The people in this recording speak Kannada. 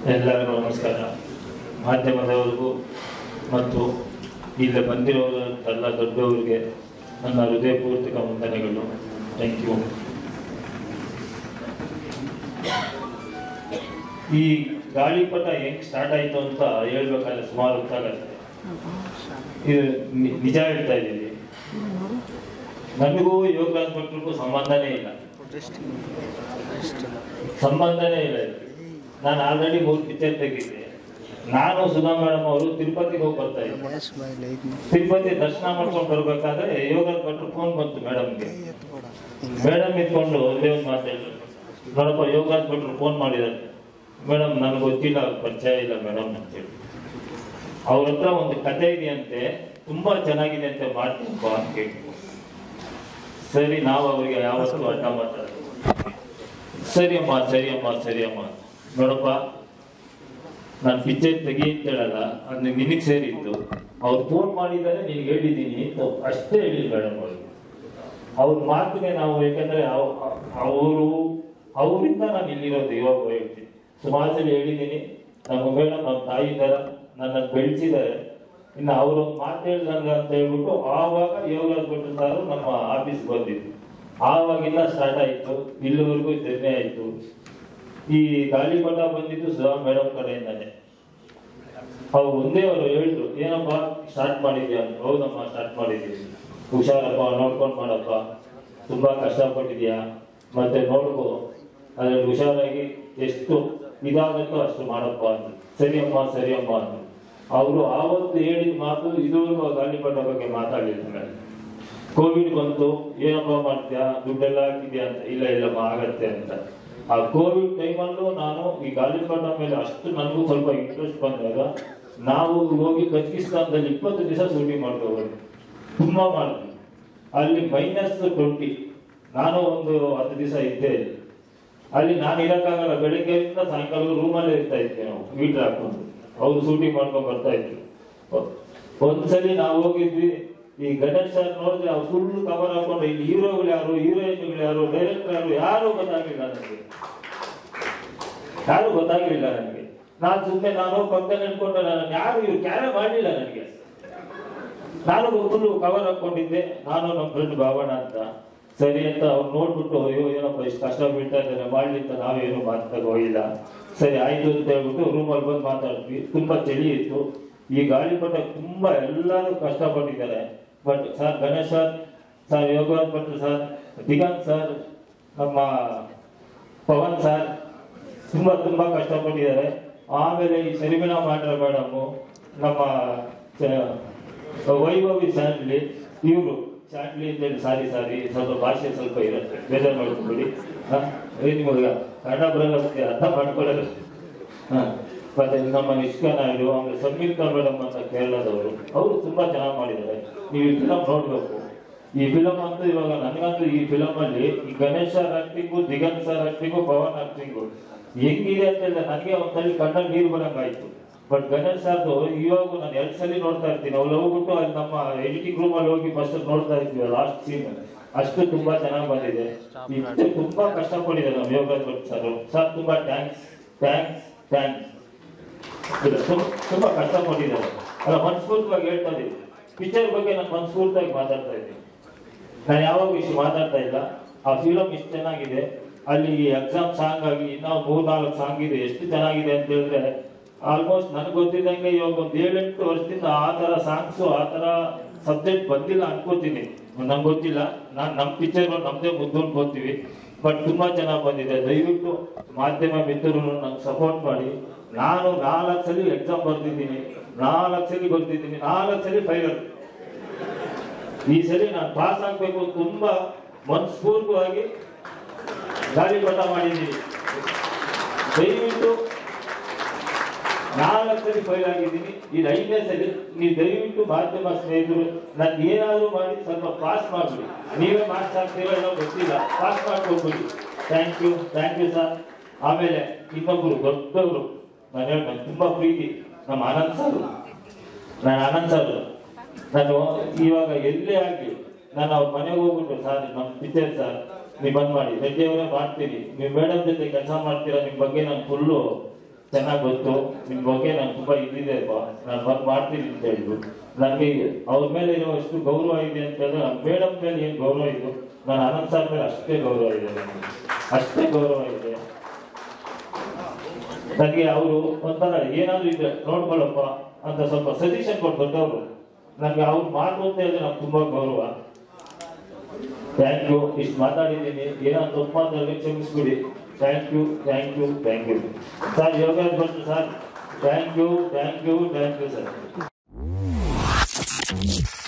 ಎಲ್ಲರಿಗೂ ನಮಸ್ಕಾರ ಮಾಧ್ಯಮದವರಿಗೂ ಮತ್ತು ಇಲ್ಲಿ ಬಂದಿರೋರೆಲ್ಲ ದೊಡ್ಡವರಿಗೆ ನನ್ನ ಹೃದಯಪೂರ್ವಕ ವಂದನೆಗಳು ಥ್ಯಾಂಕ್ ಯು ಈ ಗಾಳಿಪಟ ಹೆಂಗ್ ಸ್ಟಾರ್ಟ್ ಆಯ್ತು ಅಂತ ಹೇಳ್ಬೇಕಾದ್ರೆ ಸುಮಾರು ಹೊತ್ತಾಗತ್ತೆ ಇದು ನಿ- ನಿಜ ಹೇಳ್ತಾ ಇದ್ದೀನಿ ನನಗೂ ಯೋಗರಾಜ್ ಭಟ್ರಿಗೂ ಸಂಬಂಧನೇ ಇಲ್ಲ ಸಂಬಂಧನೇ ಇಲ್ಲ ಇದು. ನಾನು ಆಲ್ರೆಡಿ ಮೂರು ಪಿಕ್ಚರ್ ತೆಗಿದ್ದೆ ನಾನು ಸುಧಾ ಮೇಡಮ್ ಅವರು ತಿರುಪತಿಗೆ ಹೋಗಿ ಬರ್ತಾ ಇದ್ದೆ ತಿರುಪತಿ ದರ್ಶನ ಮಾಡ್ಕೊಂಡು ಬರ್ಬೇಕಾದ್ರೆ ಯೋಗರಾಜ್ ಭಟ್ರು ಫೋನ್ ಬಂತು ಮೇಡಮ್ಗೆ ಮೇಡಮ್ ಇಟ್ಕೊಂಡು ಒಂದೇ ಒಂದು ಮಾತು ಹೇಳಿದ್ರು ನೋಡಪ್ಪ ಯೋಗರಾಜ್ ಭಟ್ರು ಫೋನ್ ಮಾಡಿದ್ದಾರೆ ಮೇಡಮ್ ನನಗೆ ಗೊತ್ತಿಲ್ಲ ಪರಿಚಯ ಇಲ್ಲ ಮೇಡಮ್ ಅಂತೇಳಿ ಅವ್ರ ಹತ್ರ ಒಂದು ಕತೆ ಇದೆಯಂತೆ ತುಂಬಾ ಚೆನ್ನಾಗಿದೆ ಅಂತ ಮಾಡ್ತೀನಪ್ಪ ಅಂತ ಕೇಳಿ ಸರಿ ನಾವು ಅವರಿಗೆ ಯಾವತ್ತೂ ಅಡ್ಡ ಮಾತಾಡೋದು ಸರಿ ಅಮ್ಮ ಸರಿ ಅಮ್ಮ ಸರಿ ಅಮ್ಮ ನೋಡಪ್ಪ ನಾನು ಪಿಕ್ಚರ್ ತೆಗಿ ಅಂತ ಹೇಳಲ್ಲ ಅದು ನಿನಗೆ ಸೇರಿತ್ತು ಅವ್ರು ಫೋನ್ ಮಾಡಿದ್ದಾರೆ ನಿನಗೆ ಹೇಳಿದ್ದೀನಿ ಅಂತ ಅಷ್ಟೇ ಹೇಳಿ ಮೇಡಮ್ ಅವ್ರಿಗೆ ಅವ್ರ ಮಾತಿಗೆ ನಾವು ಯಾಕಂದ್ರೆ ಅವರು ಅವರಿಂದ ನಾನು ಇಲ್ಲಿರೋದು ಇವಾಗ ಹೇಳ್ತೀನಿ ಸುಮಾರು ಸಲ ಹೇಳಿದ್ದೀನಿ ನಮ್ಮ ಮೇಡಮ್ ನಮ್ಮ ತಾಯಿ ತರ ನನ್ನ ಬೆಳೆಸಿದ್ದಾರೆ ಇನ್ನು ಅವರು ಮಾತು ಹೇಳ್ದಂಗ ಅಂತ ಹೇಳ್ಬಿಟ್ಟು ಆವಾಗ ಯೋಗರಾಜ್ ಭಟ್ರು ಸಾರು ನಮ್ಮ ಆಫೀಸ್ ಬಂದಿದ್ದು ಆವಾಗಿಂದ ಸ್ಟಾರ್ಟ್ ಆಯ್ತು ಇಲ್ಲಿವರೆಗೂ ಜರ್ನಿ ಆಯ್ತು ಈ ಗಾಳಿಪಟ ಬಂದಿದ್ದು ಸುಧಾ ಮೇಡಮ್ ಕಡೆಯಿಂದಾನೆ ಅವ್ರು ಒಂದೇ ಅವರು ಹೇಳಿದ್ರು ಏನಪ್ಪ ಸ್ಟಾರ್ಟ್ ಮಾಡಿದ್ಯಾ ಅಂತ ಹೌದಮ್ಮ ಸ್ಟಾರ್ಟ್ ಮಾಡಿದ್ದೀವಿ ಹುಷಾರಪ್ಪ ನೋಡ್ಕೊಂಡು ಮಾಡಪ್ಪ ತುಂಬಾ ಕಷ್ಟಪಟ್ಟಿದ್ಯಾ ಮತ್ತೆ ನೋಡ್ಕೋ ಅದ್ರಲ್ಲಿ ಹುಷಾರಾಗಿ ಎಷ್ಟು ಇದಾಗತ್ತೋ ಅಷ್ಟು ಮಾಡಪ್ಪ ಅಂತ ಸರಿ ಅಮ್ಮ ಸರಿ ಅಮ್ಮ ಅಂತ ಅವರು ಆವತ್ತು ಹೇಳಿದ ಮಾತು ಇದುವರೆಗೂ ಆ ಗಾಳಿಪಟ ಬಗ್ಗೆ ಮಾತಾಡಲಿಲ್ಲ ಮೇಡಮ್ ಕೋವಿಡ್ ಬಂತು ಏನಪ್ಪ ಮಾಡ್ತೀಯಾ ದುಡ್ಡೆಲ್ಲ ಹಾಕಿದ್ಯಾ ಅಂತ ಇಲ್ಲ ಇಲ್ಲಮ್ಮ ಆಗತ್ತೆ ಅಂತ ಆ ಕೋವಿಡ್ ಟೈಮಲ್ಲೂ ನಾನು ಈ ಗಾಳಿಪಟ ಮೇಲೆ ಅಷ್ಟು ನನಗೂ ಸ್ವಲ್ಪ ಇಂಟ್ರೆಸ್ಟ್ ಬಂದಾಗ ನಾವು ಹೋಗಿ ಕಜಕಿಸ್ತಾನದಲ್ಲಿ ಇಪ್ಪತ್ತು ದಿವಸ ಶೂಟಿಂಗ್ ಮಾಡ್ಕೋಬೋದು ತುಂಬಾ ಮಾಡಿದ್ವಿ ಅಲ್ಲಿ ಮೈನಸ್ ಟ್ವೆಂಟಿ ನಾನು ಒಂದು ಹತ್ತು ದಿವಸ ಇದ್ದೆ ಇಲ್ಲಿ. ಅಲ್ಲಿ ನಾನು ಇರಕ್ಕಾಗಲ್ಲ ಬೆಳಿಗ್ಗೆಯಿಂದ ಸಾಯಂಕಾಲ ರೂಮಲ್ಲೇ ಇರ್ತಾ ಇದ್ವಿ ನಾವು ಹೀಟರ್ ಹಾಕೊಂಡು ಅವ್ರು ಶೂಟಿಂಗ್ ಮಾಡ್ಕೊಂಡ್ ಬರ್ತಾ ಇದ್ರು ಒಂದ್ಸಲಿ ನಾವು ಹೋಗಿದ್ವಿ ಈ ಗಣೇಶ್ ಸರ್ ನೋಡಿದ್ರೆ ಅವ್ರು ಫುಲ್ ಕವರ್ ಹಾಕೊಂಡು ಇಲ್ಲಿ ಹೀರೋಗಳು ಯಾರು ಹೀರೋಯಿನ್ಗಳು ಯಾರು ಡೈರೆಕ್ಟರ್ ಯಾರು ಯಾರು ಗೊತ್ತಾಗ್ಲಿಲ್ಲ ನನಗೆ ಯಾರು ಗೊತ್ತಾಗ್ಲಿಲ್ಲ ನನಗೆ ನಾನು ಸುಮ್ಮನೆ ನಾನು ಪಕ್ಕದಲ್ಲಿ ನಿಂತ್ಕೊಂಡು ನಾನು ಯಾರು ಇವ್ರು ಕ್ಯಾರೆ ಮಾಡಲಿಲ್ಲ ನನಗೆ ನಾನು ಫುಲ್ ಕವರ್ ಹಾಕೊಂಡಿದ್ದೆ ನಾನು ನಮ್ಮ ಫ್ರೆಂಡ್ ಭಾವನ ಅಂತ ಸರಿ ಅಂತ ಅವ್ರು ನೋಡ್ಬಿಟ್ಟು ಅಯ್ಯೋ ಏನಪ್ಪ ಇಷ್ಟು ಕಷ್ಟ ಬೀಳ್ತಾ ಇದ್ದಾರೆ ಮಾಡ್ಲಿ ಅಂತ ನಾವೇನು ಮಾತಾಗ ಹೋಗಿಲ್ಲ ಸರಿ ಆಯ್ತು ಅಂತ ಹೇಳ್ಬಿಟ್ಟು ರೂಮಲ್ಲಿ ಬಂದು ಮಾತಾಡಿದ್ವಿ ತುಂಬಾ ಚಳಿ ಇತ್ತು ಈ ಗಾಳಿಪಟ ತುಂಬಾ ಎಲ್ಲರೂ ಕಷ್ಟಪಟ್ಟಿದ್ದಾರೆ but sir Ganesh sir sir Yogaraj ಭಟ್ರು ಸರ್ ದಿಗಂತ್ ಸರ್ ನಮ್ಮ ಪವನ್ ಸರ್ ತುಂಬಾ ತುಂಬಾ ಕಷ್ಟಪಟ್ಟಿದ್ದಾರೆ ಆಮೇಲೆ ಈ ಶರ್ಮಿಳಾ ಮಾಡ್ರ ಮೇಡಮ್ ನಮ್ಮ ಚ- ವೈಭವಿ ಸ್ಯಾಂಡ್ಲಿ ಇವರು ಸ್ಯಾಂಡ್ಲಿ ಅಂತೇಳಿ ಸಾರಿ ಸಾರಿ ಸ್ವಲ್ಪ ಭಾಷೆ ಸ್ವಲ್ಪ ಇರುತ್ತೆ ಬೇಜಾರು ಮಾಡ್ಕೊಬೇಡಿ ಹಾ ಏನ್ ನಿಮಗೆ ಕನ್ನಡ ಬರಲ್ಲ ಮತ್ತೆ ಅರ್ಥ ಮಾಡ್ಕೊಳ್ಳೋದು ಹಾ ಮತ್ತೆ ನಮ್ಮ ನಿಷ್ಕಾ ನಾಯ್ಡು ಆಮೇಲೆ ಸಮೀರ್ಕಾ ಮೇಡಮ್ ಅಂತ ಕೇರಳದವರು ಅವರು ತುಂಬಾ ಚೆನ್ನಾಗಿ ಮಾಡಿದ್ದಾರೆ ನೀವು ಈ ಫಿಲಮ್ ನೋಡ್ಬೇಕು ಈ ಫಿಲಮ್ ಅಂತೂ ಇವಾಗ ನನಗಂತೂ ಈ ಫಿಲಮ್ ಅಲ್ಲಿ ಈ Ganesh sir acting Diganth sir acting Pavan acting ಹೆಂಗಿದೆ ಅಂತ ಹೇಳಿದ್ರೆ ನನಗೆ ಒಂದ್ಸಲಿ ಕಣ್ಣಲ್ಲಿ ನೀರು ಬರಂಗಾಯ್ತು ಬಟ್ ಗಣೇಶ್ ಸರ್ದು ಇವಾಗ ನಾನು ಎರಡ್ ಸಲ ನೋಡ್ತಾ ಇರ್ತೀನಿ ಅವ್ರು ಹೋಗ್ಬಿಟ್ಟು ಅಲ್ಲಿ ನಮ್ಮ ಎಡಿಟಿಂಗ್ ರೂಮ್ ಅಲ್ಲಿ ಹೋಗಿ ಫಸ್ಟ್ ನೋಡ್ತಾ ಇರ್ತೀವಿ ಲಾಸ್ಟ್ ಸೀನ್ ಅಷ್ಟು ತುಂಬಾ ಚೆನ್ನಾಗಿ ಬಂದಿದೆ ಈ picture ತುಂಬಾ ಕಷ್ಟಪಟ್ಟಿದ್ದಾರೆ ನಮ್ಮ ಯೋಗರಾಜ್ ಭಟ್ ಸರ್ ಸರ್ ತುಂಬಾ ಥ್ಯಾಂಕ್ಸ್ ಥ್ಯಾಂಕ್ಸ್ ಥ್ಯಾಂಕ್ಸ್ ಇಲ್ಲ, ತುಂಬ- ತುಂಬಾ ಕಷ್ಟಪಟ್ಟಿದ್ದಾರೆ ಅಲ್ಲ ಮನಸ್ಫೂರ್ತಿಯಾಗಿ ಹೇಳ್ತಾ ಇದ್ದೀವಿ ಪಿಕ್ಚರ್ ಬಗ್ಗೆ ನಾನು ಮನಸ್ಫೂರ್ತಿಯಾಗಿ ಮಾತಾಡ್ತಾ ಇದ್ದೀನಿ ನಾನು ಯಾವಾಗ ಇಷ್ಟು ಮಾತಾಡ್ತಾ ಇಲ್ಲ ಆ ಫಿಲಮ್ ಇಷ್ಟು ಚೆನ್ನಾಗಿದೆ ಅಲ್ಲಿ ಎಕ್ಸಾಮ್ ಸಾಂಗ್ ಆಗಿ ಇನ್ನೂ ಮೂರ್ ನಾಲ್ಕು ಸಾಂಗ್ ಇದೆ ಎಷ್ಟು ಚೆನ್ನಾಗಿದೆ ಅಂತ ಹೇಳಿದ್ರೆ ಆಲ್ಮೋಸ್ಟ್ ನನಗೆ ಗೊತ್ತಿದ್ದಂಗೆ ಇವಾಗ ಒಂದು ಏಳೆಂಟು ವರ್ಷದಿಂದ ಆ ತರ ಸಾಂಗ್ಸ್ ಆ ತರ ಸಬ್ಜೆಕ್ಟ್ ಬಂದಿಲ್ಲ ಅನ್ಕೋತೀನಿ ನಂಗೆ ಗೊತ್ತಿಲ್ಲ ನಾನು ನಮ್ಮ ಪಿಕ್ಚರ್ ನಮ್ದೇ ಮುದ್ದು ಓದ್ತೀವಿ ಬಟ್ ತುಂಬಾ ಚೆನ್ನಾಗಿ ಬಂದಿದೆ ದಯವಿಟ್ಟು ಮಾಧ್ಯಮ ಮಿತ್ರರು ನಂಗೆ ಸಪೋರ್ಟ್ ಮಾಡಿ ನಾನು ನಾಲ್ಕು ಸಲ ಎಕ್ಸಾಮ್ ಬರ್ತಿದ್ದೀನಿ ನಾಲ್ಕು ಸಲ ಬರ್ತಿದ್ದೀನಿ ನಾಲ್ಕು ಸಲ ಫೈನಲ್ ಈ ಸರಿ ನಾನು ಪಾಸ್ ಆಗ್ಬೇಕು ಅಂತ ತುಂಬಾ ಮನಸ್ಫೂರ್ತಿಯಾಗಿ ಗಾಳಿಪಟ ಮಾಡಿದ್ದೀನಿ ದಯವಿಟ್ಟು ನಾಲ್ಕು ಸರಿ ಫೈಲ್ ಆಗಿದ್ದೀನಿ ಇದು ಐದನೇ ಸರಿ ನೀವು ದಯವಿಟ್ಟು ಮಾಧ್ಯಮ ಸ್ನೇಹಿತರು ನನ್ಗೆ ಏನಾದ್ರು ಮಾಡಿ ಸ್ವಲ್ಪ ಪಾಸ್ ಮಾಡ್ಬಿಡಿ ನೀವೇ ಮಾರ್ಕ್ಸ್ ಹಾಕ್ತೀರೋ ಏನೋ ಗೊತ್ತಿಲ್ಲ ಪಾಸ್ ಮಾಡ್ಕೊಟ್ಬಿಡಿ thank you thank you sir ಆಮೇಲೆ ಇನ್ನೊಬ್ರು ದೊಡ್ಡವರು ನಾನು ಹೇಳ ತುಂಬಾ ಪ್ರೀತಿ ನಮ್ಮ ಆನಂದ್ ಸರ್ ನಾನು ಆನಂದ್ ಸರ್ ನಾನು ಇವಾಗ ಎಲ್ಲೇ ಆಗಲಿ ನಾನು ಅವ್ರ ಮನೆಗೆ ಹೋಗ್ಬಿಟ್ಟು ಸರ್ ನಮ್ಮ ಪಿಕ್ಚರ್ ಸರ್ ನೀವು ಬಂದ್ ಮಾಡಿ ರೆಡ್ಡಿಯವರೇ ಮಾಡ್ತೀರಿ ನೀವು ಮೇಡಮ್ ಜೊತೆ ಕೆಲಸ ಮಾಡ್ತೀರಾ ನಿಮ್ ಬಗ್ಗೆ ನಾನು ಫುಲ್ಲು ಚೆನ್ನಾಗಿ ಗೊತ್ತು ನಿಮ್ ಬಗ್ಗೆ ನಂಗೆ ತುಂಬಾ ಇದಿದೆಪ್ಪ ನಾನು ಬಂದು ಮಾಡ್ತೀನಿ ಅಂತ ಹೇಳಿದ್ರು ನನಗೆ ಅವ್ರ ಮೇಲೆ ಇರುವಷ್ಟು ಗೌರವ ಇದೆ ಅಂತ ಹೇಳಿದ್ರೆ ನಮ್ಮ ಮೇಡಮ್ ಮೇಲೆ ಏನ್ ಗೌರವ ಇದು ನಾನು ಅನಂತ್ ಸರ್ ಮೇಲೆ ಅಷ್ಟೇ ಗೌರವ ಇದೆ ನನಗೆ ಅಷ್ಟೇ ಗೌರವ ಇದೆ ನನಗೆ ಅವರು ಒಂಥರ ಏನಾದ್ರು ಇದ್ರೆ ನೋಡ್ಕೊಳ್ಳಪ್ಪ ಅಂತ ಸ್ವಲ್ಪ ಸಜೆಷನ್ ಕೊಟ್ಟು ದೊಡ್ಡವರು ನನಗೆ ಅವ್ರು ಮಾತು ಅಂತ ಹೇಳಿದ್ರೆ ನಂಗೆ ತುಂಬಾ ಗೌರವ ಥ್ಯಾಂಕ್ ಯು ಇಷ್ಟು ಮಾತಾಡಿದ್ದೀನಿ ಏನಾದ್ರು ತಪ್ಪು ಮಾತಾಡಿದ್ರೆ ಕ್ಷಮಿಸ್ಬಿಡಿ thank you thank you thank you sir ಯೋಗ ಬಂತು sir thank you thank you thank you sir